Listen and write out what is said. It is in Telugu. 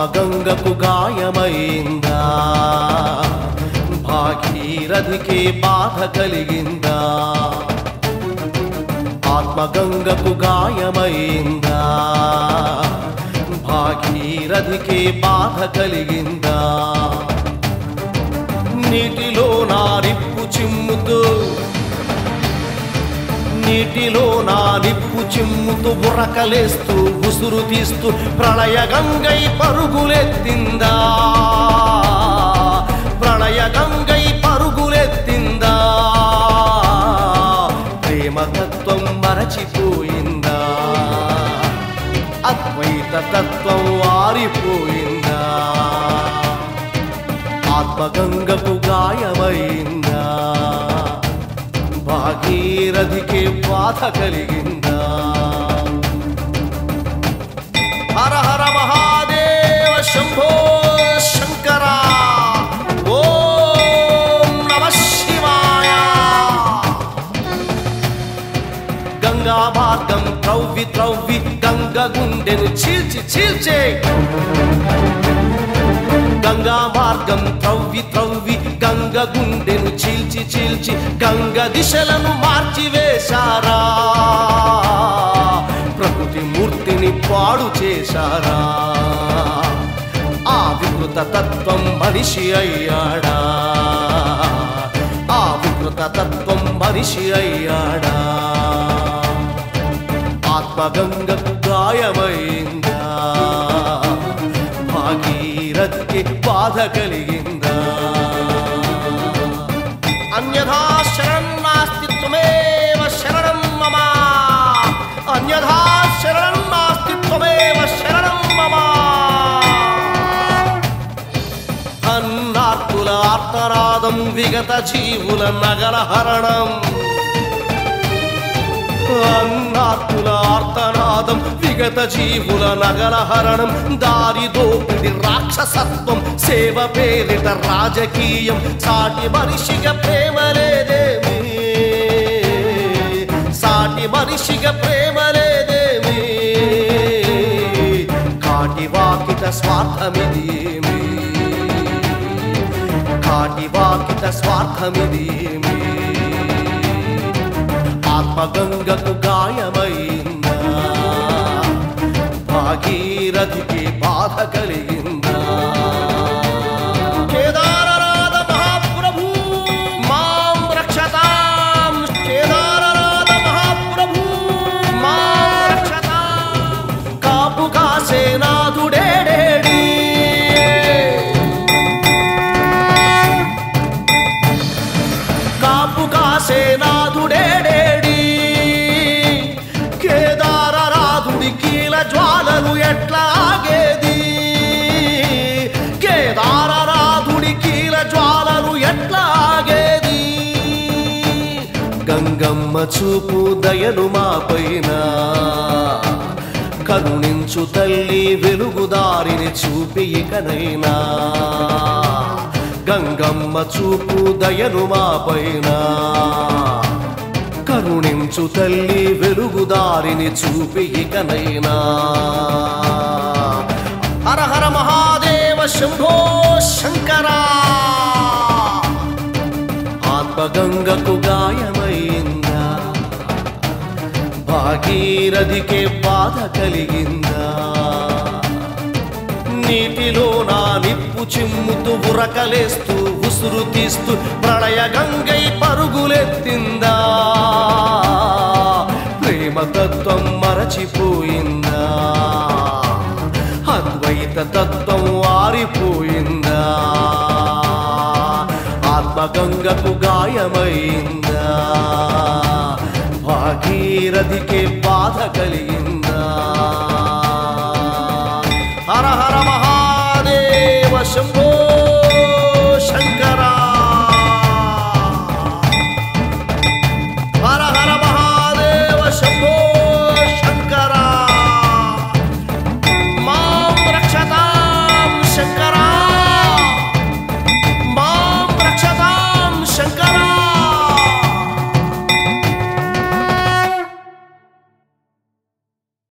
ఆత్మగంగకు గాయమైందా భాగీరథికే బాధ కలిగిందా ఆత్మగంగకు గాయమైందా భాగీరథికే బాధ కలిగిందా నీటిలో నా నిప్పు చిమ్ముతూ నీటిలో నా నిప్పు చిమ్ముతూ బుర్రకలేస్తూ ఉసురు తీస్తూ ప్రళయ గంగై పరుగులెత్తిందా ప్రళయ గంగై పరుగులెత్తిందా ప్రేమ తత్వం మరచిపోయిందా అద్వైత తత్వం ఆరిపోయిందా ఆత్మగంగకు గాయమైందా భాగీరథికి బాధ కలిగిందా హర హర మహాదేవ శంభో శంకర ఓం నమ శివాయ గంగా మార్గం త్రవ్వి త్రవ్వి గంగ గుండెను చీల్చి చీల్చే గంగా మార్గం త్రవ్వి త్రవ్వి గంగ గుండెను చీల్చి చీల్చి గంగ దిశలను మార్చి వేశారా ప్రకృతి మూర్తిని పాడు చేశారా ఆ వికృత తత్వం మనిషి అయ్యాడా ఆ వికృత తత్వం మనిషి అయ్యాడా ఆత్మగంగకు గాయమైందా భాగీరథ్కి బాధ కలిగిందా అన్యథా శరణం నాస్తి త్వమేవ శరణం మమ అన్యథా శరణం నాస్తి త్వమేవ శరణం మమ అన్నార్తుల ఆర్తనాదం విగత జీవుల నగరహరణం అన్నార్తుల ఆర్తనాదం విగత జీవుల నగరహరణం దారి దోపిడి రాక్షసత్వం సేవ పేరిట రాజకీయం సాటి మనిషిగా ప్రేమ లేదేమి సాటి మనిషిగా ప్రేమ లేదేమి కాటి వాకిట స్వార్థమిదేమి కాటి వాకిట స్వార్థమిదేమి ఆత్మగంగకు గాయమైందా భాగీరథికి బాధ కలిగిందా కేదారనాథ మహాప్రభు మాం రక్షతాం కేదారనాథ మహాప్రభు మాం రక్షతాం కాపు కాసేనాథుడేడేడి కాపు కాసేనాథుడేడేడి కేదారనాథుడి కీల జ్వాలలు ఎట్లా ఆగేది కేదారనాథుడి కీల జ్వాలలు ఎట్లా ఆగేది గంగమ్మ చూపు దయలు మాపైన కరుణించు తల్లి వెలుగుదారిని చూపి ఇకనైనా గంగమ్మ చూపు దయను మాపైన కరుణించు తల్లి వెలుగుదారిని చూపి ఇకనైనా హర హర మహాదేవ శంభో శంకరా ఆత్మగంగకు గాయమైందా భాగీరథికే బాధ కలిగిందా నీటిలో నా నిప్పు చిమ్ముతూ ఉరకలేస్తూ ఉసురు తీస్తూ ప్రళయ గంగై పరుగులెత్తిందా ప్రేమ తత్వం మరచిపోయిందా అద్వైత తత్వం ఆరిపోయిందా ఆత్మగంగకు గాయమైందా భాగీరథికే బాధ కలిగిందా హర హర మహాదేవ శంభో